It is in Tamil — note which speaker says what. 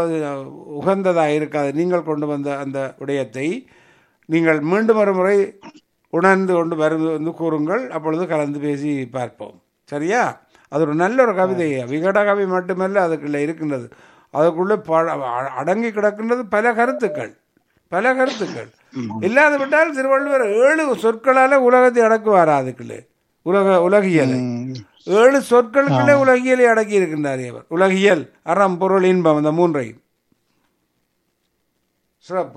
Speaker 1: அது உகந்ததாக இருக்காது நீங்கள் கொண்டு வந்த அந்த விடயத்தை நீங்கள் மீண்டும் ஒரு முறை உணர்ந்து கொண்டு வரும் வந்து கூறுங்கள் அப்பொழுது கலந்து பேசி பார்ப்போம் சரியா அது ஒரு நல்ல ஒரு கவிதை விகட கவி மட்டுமல்ல அதுக்குள்ள இருக்கின்றது அதுக்குள்ளே ப- அ- அடங்கி கிடக்கின்றது பல கருத்துக்கள் பல கருத்துக்கள் இல்லாது விட்டால் திருவள்ளுவர் ஏழு சொற்களால உலகத்தை அடக்குவாரா அதுக்குள்ளே உலக உலகியல்
Speaker 2: ம்.
Speaker 1: ஏழு சொற்களுக்குள்ளே உலகியலை அடக்கி இருக்கின்றார் அவர் உலகியல் அறம் பொருள் இன்பம் அந்த மூன்றையும் சிறப்பு